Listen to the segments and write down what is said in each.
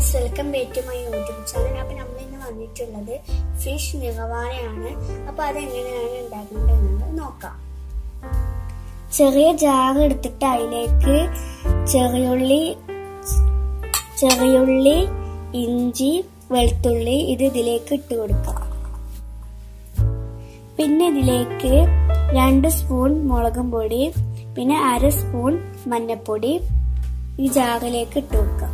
guys welcome back to my YouTube channel അപ്പൊ നമ്മൾ ഇന്ന് വന്നിട്ടുള്ളത് ഫിഷ് നിറവാനയാണ് അപ്പൊ അതെങ്ങനെയാണ് ഉണ്ടാക്കേണ്ടതെന്ന് നോക്കാം ചെറിയ ജാറ് എടുത്തിട്ട് അതിലേക്ക് ചെറിയുള്ളി ചെറിയുള്ളി ഇഞ്ചി വെളുത്തുള്ളി ഇത് ഇതിലേക്ക് ഇട്ട് കൊടുക്കാം പിന്നെ ഇതിലേക്ക് രണ്ട് സ്പൂൺ മുളകും പൊടി പിന്നെ അര സ്പൂൺ മഞ്ഞപ്പൊടി ഈ ജാറിലേക്ക് ഇട്ട് കൊടുക്കാം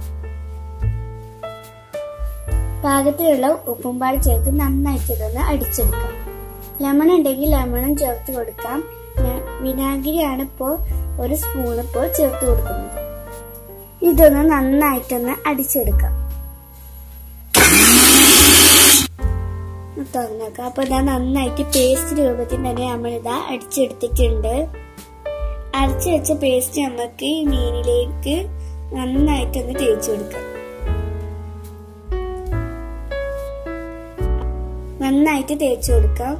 പാകത്തിലുള്ള ഉപ്പും പാട് ചേർത്ത് നന്നായിട്ട് ഇതൊന്ന് അടിച്ചെടുക്കാം ലെമൺ ഉണ്ടെങ്കിൽ ലെമണും ചേർത്ത് കൊടുക്കാം വിനാഗിരിയാണ് ഇപ്പോൾ ഒരു സ്പൂൺ ഇപ്പോൾ ചേർത്ത് കൊടുക്കുന്നത് ഇതൊന്ന് നന്നായിട്ടൊന്ന് അടിച്ചെടുക്കാം തുറന്നേക്കാം അപ്പൊ ഇതാ നന്നായിട്ട് പേസ്റ്റ് രൂപത്തിൽ തന്നെ നമ്മളിതാ അടിച്ചെടുത്തിട്ടുണ്ട് അരച്ചു വെച്ച പേസ്റ്റ് നമുക്ക് ഈ മീനിലേക്ക് നന്നായിട്ടൊന്ന് തേച്ചു കൊടുക്കാം നന്നായിട്ട് തേച്ചു കൊടുക്കാം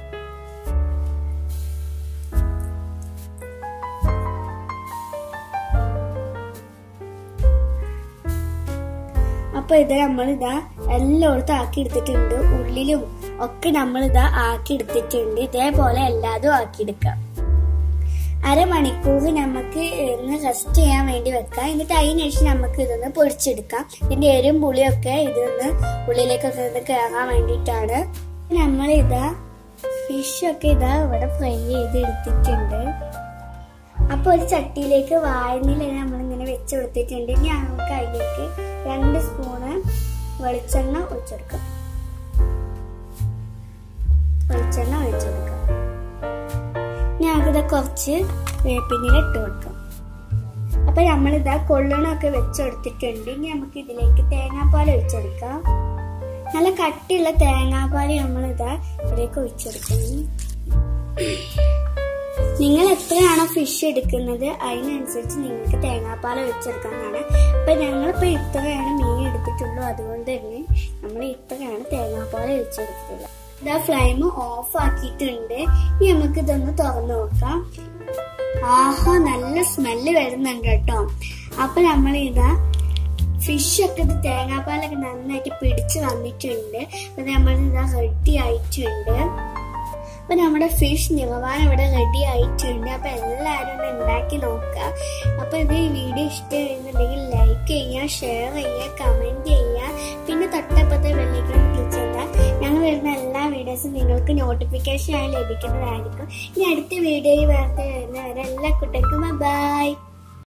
അപ്പൊ ഇത് നമ്മളിതാ എല്ലായിടത്തും ആക്കി എടുത്തിട്ടുണ്ട് ഉള്ളിലും ഒക്കെ നമ്മളിതാ ആക്കി എടുത്തിട്ടുണ്ട് ഇതേപോലെ എല്ലാതും ആക്കിയെടുക്കാം അരമണിക്കൂർ നമുക്ക് ഒന്ന് റെസ്റ്റ് ചെയ്യാൻ വേണ്ടി വെക്കാം എന്നിട്ട് അതിന് ശേഷം നമുക്ക് ഇതൊന്ന് പൊടിച്ചെടുക്കാം ഇതിന്റെ എരും പുളിയൊക്കെ ഇതൊന്ന് ഉള്ളിലേക്കൊക്കെ ഒന്ന് കയറാൻ വേണ്ടിയിട്ടാണ് നമ്മൾ ഇതാ ഫിഷൊക്കെ ഇതാ ഇവിടെ ഫ്രൈ ചെയ്ത് എടുത്തിട്ടുണ്ട് അപ്പൊ ഒരു ചട്ടിയിലേക്ക് വാഴനില നമ്മളിങ്ങനെ വെച്ച് കൊടുത്തിട്ടുണ്ട് ഇനി നമുക്ക് അതിലേക്ക് രണ്ട് സ്പൂണ് വെളിച്ചെണ്ണ ഒഴിച്ചെടുക്കാം വെളിച്ചെണ്ണ ഒഴിച്ചെടുക്കാം ഞങ്ങൾക്കിത് കുറച്ച് വേപ്പിനില ഇട്ട് കൊടുക്കാം അപ്പൊ നമ്മളിതാ കൊള്ളണമൊക്കെ വെച്ചെടുത്തിട്ടുണ്ട് ഇനി നമുക്ക് ഇതിലേക്ക് തേങ്ങാപ്പാൽ ഒഴിച്ചെടുക്കാം നല്ല കട്ടിയുള്ള തേങ്ങാപ്പാൽ നമ്മളിതാ ഇതിലേക്ക് ഒഴിച്ചെടുക്കണം നിങ്ങൾ എത്രയാണോ ഫിഷ് എടുക്കുന്നത് അതിനനുസരിച്ച് നിങ്ങൾക്ക് തേങ്ങാപ്പാൽ ഒഴിച്ചെടുക്കാനാണ് അപ്പൊ ഞങ്ങളിപ്പോ ഇത്രയാണ് മീൻ എടുത്തിട്ടുള്ളൂ അതുകൊണ്ട് തന്നെ നമ്മൾ ഇത്രയാണ് തേങ്ങാപ്പാൽ ഒഴിച്ചെടുത്തിട്ടുള്ളത് ഇതാ ഫ്ലെയിം ഓഫ് ആക്കിയിട്ടുണ്ട് ഇനി നമുക്ക് ഇതൊന്ന് തുറന്നു നോക്കാം ആഹാ നല്ല സ്മെല്ല് വരുന്നുണ്ട് കേട്ടോ അപ്പൊ നമ്മൾ ഇതാ ഫിഷ് ഒക്കെ ഇത് തേങ്ങാപ്പാലൊക്കെ നന്നായിട്ട് പിടിച്ച് വന്നിട്ടുണ്ട് അപ്പൊ നമ്മൾ ഇതാ റെഡി ആയിട്ടുണ്ട് അപ്പൊ നമ്മുടെ ഫിഷ് നിറവാൻ ഇവിടെ റെഡി ആയിട്ടുണ്ട് അപ്പൊ എല്ലാവരും ഒന്ന് ഉണ്ടാക്കി നോക്കുക അപ്പൊ ഇത് ഈ വീഡിയോ ഇഷ്ടമായിരുന്നുണ്ടെങ്കിൽ ലൈക്ക് ചെയ്യുക ഷെയർ ചെയ്യുക കമന്റ് ചെയ്യുക പിന്നെ തൊട്ടപ്പുറത്തെ വെള്ളിക്കാൻ ക്ലിക്ക് ചെയ്താൽ ഞങ്ങൾ വരുന്ന എല്ലാ വീഡിയോസും നിങ്ങൾക്ക് നോട്ടിഫിക്കേഷൻ ആയി ലഭിക്കുന്നതായിരിക്കും ഇനി അടുത്ത വീഡിയോയിൽ വേറെ വരുന്നവരെ എല്ലാ കുട്ടികൾക്കും ബൈ